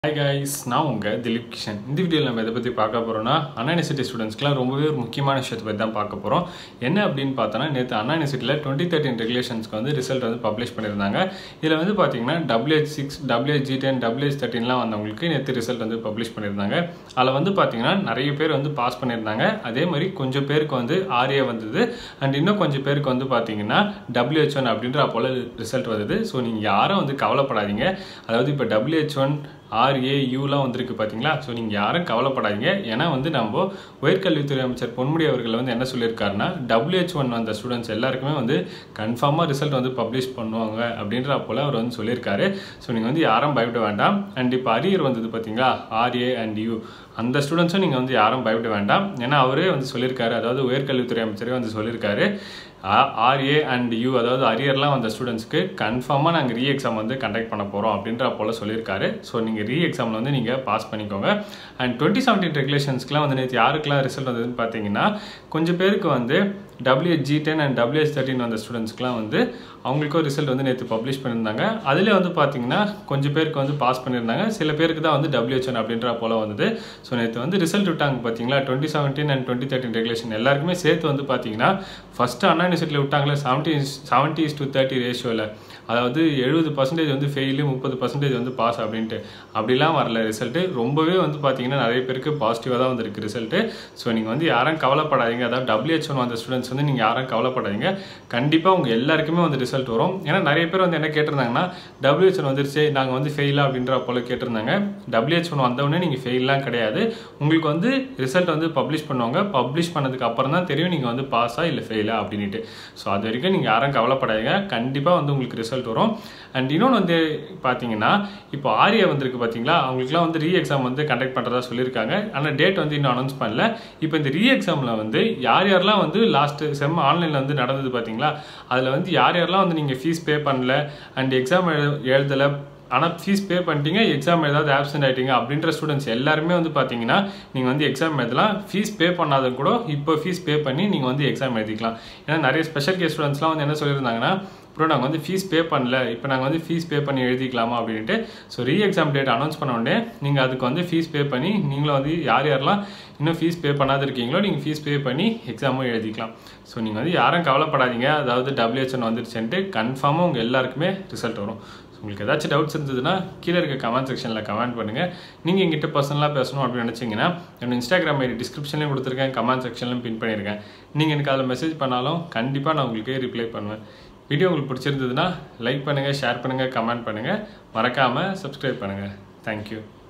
hi guys நான் உங்கள் திலீப் கிஷன் இந்த வீடியோவில் நம்ம எதை பற்றி பார்க்க போகிறோம்னா அண்ணா யூனிவர்சிட்டி ஸ்டூடெண்ட்ஸ்க்குலாம் ரொம்பவே ஒரு முக்கியமான விஷயத்தை பற்றி தான் பார்க்க போகிறோம் என்ன அப்படின்னு பார்த்தோன்னா நேற்று அண்ணா யூனிவர்சிட்டியில் டுவெண்ட்டி தேர்ட்டின் ரெகுலேஷன்ஸ்க்கு வந்து ரிசல்ட் வந்து பப்ளிஷ் பண்ணியிருந்தாங்க இதில் வந்து பார்த்தீங்கன்னா WH six WH G ten WH தேர்ட்டின்லாம் வந்தவங்களுக்கு நேற்று ரிசல்ட் வந்து பப்ளிஷ் பண்ணியிருந்தாங்க அதில் வந்து பார்த்தீங்கன்னா நிறைய பேர் வந்து பாஸ் பண்ணியிருந்தாங்க அதே மாதிரி கொஞ்சம் பேருக்கு வந்து ஆர்ஏ வந்தது அண்ட் இன்னும் கொஞ்சம் பேருக்கு வந்து பார்த்தீங்கன்னா டபிள்யூஹெச் ஒன் அப்படின்ற போல் ரிசல்ட் வந்தது ஸோ நீங்கள் யாரும் வந்து கவலைப்படாதீங்க அதாவது இப்போ டபிள்யூஹெச் ஒன் ஆர்ஏயூலாம் வந்திருக்கு பார்த்தீங்களா ஸோ நீங்கள் யாரும் கவலைப்படாதீங்க ஏன்னா வந்து நம்ம உயர்கல்வித்துறை அமைச்சர் பொன்முடி அவர்கள் வந்து என்ன சொல்லியிருக்காருன்னா டபிள்யூஹெச் ஒன் வந்த ஸ்டூடெண்ட்ஸ் எல்லாருக்குமே வந்து கன்ஃபார்மாக ரிசல்ட் வந்து பப்ளிஷ் பண்ணுவாங்க அப்படின்ற போல் அவர் வந்து சொல்லியிருக்காரு ஸோ நீங்கள் வந்து யாரும் பயப்பட வேண்டாம் அண்ட் இப்போ அரியர் வந்தது பார்த்தீங்களா ஆர்ஏ அண்ட் யூ அந்த ஸ்டூடெண்ட்ஸும் நீங்கள் வந்து யாரும் பயப்பட வேண்டாம் ஏன்னா அவரே வந்து சொல்லியிருக்காரு அதாவது உயர்கல்வித்துறை அமைச்சரே வந்து சொல்லியிருக்காரு ஆர்ஏ அண்ட் யூ அதாவது அரியர்லாம் வந்த ஸ்டூடெண்ட்ஸ்க்கு கன்ஃபார்மாக நாங்கள் ரீ எக்ஸாம் வந்து கண்டக்ட் பண்ண போகிறோம் அப்படின்ற போல் சொல்லியிருக்காரு ஸோ நீங்கள் ரீ எக்ஸாமில் வந்து நீங்கள் பாஸ் பண்ணிக்கோங்க அண்ட் டுவெண்ட்டி செவன்டீன் ரெகுலேஷன்ஸ்க்குலாம் வந்து நேற்று யாருக்கெல்லாம் ரிசல்ட் வந்ததுன்னு பார்த்தீங்கன்னா கொஞ்சம் பேருக்கு வந்து WH G ten and WH thirteen வந்த ஸ்டூடெண்ட்ஸ்க்குலாம் வந்து அவங்களுக்கும் ரிசல்ட் வந்து நேற்று பப்ளிஷ் பண்ணியிருந்தாங்க அதில் வந்து பார்த்தீங்கன்னா கொஞ்சம் பேருக்கு வந்து பாஸ் பண்ணியிருந்தாங்க சில பேருக்கு தான் வந்து டபிள்யூஹெச் ஒன் அப்படின்ற போல் வந்தது ஸோ நேற்று வந்து ரிசல்ட் விட்டாங்க பார்த்தீங்களா twenty seventeen and twenty thirteen regulation எல்லாருக்குமே சேர்த்து வந்து பார்த்தீங்கன்னா ஃபஸ்ட்டு அண்ணா யூனிவர்சிட்டியில் விட்டாங்களே செவன்ட்டி செவன்ட்டி டு தேர்ட்டி ரேஷியோவில் அதாவது எழுபது பர்சன்டேஜ் வந்து ஃபெயிலு முப்பது பர்சன்டேஜ் வந்து பாஸ் அப்படின்ட்டு அப்படிலாம் வரல ரிசல்ட்டு ரொம்பவே வந்து பார்த்தீங்கன்னா நிறைய பேருக்கு பாசிட்டிவாக தான் வந்திருக்கு ரிசல்ட்டு ஸோ நீங்கள் வந்து யாரும் கவலைப்படாதீங்க அதாவது டபிள்யூஹெச் ஒன் வந்த ஸ்டூடெண்ட்ஸ் வந்து நீங்கள் யாரும் கவலைப்படாதீங்க கண்டிப்பாக உங்கள் எல்லாருக்குமே வந்து ரிசல்ட் வரும் ஏன்னா நிறைய பேர் வந்து என்ன கேட்டிருந்தாங்கன்னா டபிள்யூஹெச் ஒன் வந்துருச்சு நாங்கள் வந்து ஃபெயிலா அப்படின்ற போல கேட்டிருந்தாங்க டபிள்யூஹெச் ஒன் வந்தவொடனே நீங்கள் ஃபெயிலாம் கிடையாது உங்களுக்கு வந்து ரிசல்ட் வந்து பப்ளிஷ் பண்ணுவாங்க பப்ளிஷ் பண்ணதுக்கு அப்புறம் தான் தெரியும் நீங்கள் வந்து பாஸா இல்லை ஃபெயிலா அப்படின்ட்டு ஸோ அது வரைக்கும் நீங்கள் யாரும் கவலைப்படாதீங்க கண்டிப்பாக வந்து உங்களுக்கு ரிசல்ட் வரும் அண்ட் இன்னொன்று வந்து பார்த்தீங்கன்னா இப்போ ஆரியா வந்திருக்கு பார்த்தீங்களா அவங்களுக்குலாம் வந்து ரீ எக்ஸாம் வந்து கண்டக்ட் பண்ணுறதா சொல்லியிருக்காங்க ஆனால் டேட் வந்து இன்னும் அனௌன்ஸ் பண்ணல இப்போ இந்த ரீ எக்ஸாமில் வந்து யார் யாரெல்லாம் வந்து லாஸ்ட்டு செம் ஆன்லைனில் வந்து நடந்தது பார்த்தீங்களா அதில் வந்து யார் யாரெல்லாம் வந்து நீங்கள் ஃபீஸ் பே பண்ணல அண்ட் எக்ஸாம் எழு எழுதலை ஆனால் ஃபீஸ் பே பண்ணிட்டீங்க எக்ஸாம் ஏதாவது ஆப்சென்ட் ஆகிட்டீங்க அப்படின்ற ஸ்டூடெண்ட்ஸ் எல்லாருமே வந்து பார்த்தீங்கன்னா நீங்கள் வந்து எக்ஸாம் எழுதலாம் ஃபீஸ் பே பண்ணாத கூட இப்போ ஃபீஸ் பே பண்ணி நீங்கள் வந்து எக்ஸாம் எழுதிக்கலாம் ஏன்னா நிறைய ஸ்பெஷல் கேஸ் ஸ்டூடெண்ட்ஸ்லாம் வந்து என்ன சொல்லியிருந்தாங்கன்னா ப்ரோ நாங்கள் வந்து ஃபீஸ் பே பண்ணல இப்போ நாங்கள் வந்து ஃபீஸ் பே பண்ணி எழுதிக்கலாமா அப்படின்ட்டு so re exam date announce பண்ண உடனே நீங்கள் அதுக்கு வந்து ஃபீஸ் பே பண்ணி நீங்களும் வந்து யார் யாரெல்லாம் இன்னும் ஃபீஸ் பே பண்ணாத இருக்கீங்களோ நீங்கள் ஃபீஸ் பே பண்ணி எக்ஸாமும் எழுதிக்கலாம் ஸோ நீங்கள் வந்து யாரும் கவலைப்படாதீங்க அதாவது டபிள்யூஹெச்என் வந்துருச்சுன்ட்டு கன்ஃபார்மாக உங்கள் எல்லாருக்குமே ரிசல்ட் வரும் உங்களுக்கு ஏதாச்சும் டவுட்ஸ் இருந்ததுன்னா கீழே இருக்க கமெண்ட் செக்ஷனில் கமெண்ட் பண்ணுங்கள் நீங்கள் எங்கிட்ட பர்சனலாக பேசணும் அப்படின்னு நினச்சிங்கன்னா என்னோட இன்ஸ்டாகிராம் ஐடி டிஸ்கிரிப்ஷன்லேயும் கொடுத்துருக்கேன் கமெண்ட் செக்ஷன்லையும் பின் பண்ணியிருக்கேன் நீங்கள் எனக்கு அதில் மெசேஜ் பண்ணாலும் கண்டிப்பாக நான் உங்களுக்கு ரிப்ளை பண்ணுவேன் வீடியோ உங்களுக்கு பிடிச்சிருந்ததுன்னா லைக் பண்ணுங்கள் ஷேர் பண்ணுங்கள் கமெண்ட் பண்ணுங்கள் மறக்காமல் சப்ஸ்கிரைப் பண்ணுங்கள் தேங்க்யூ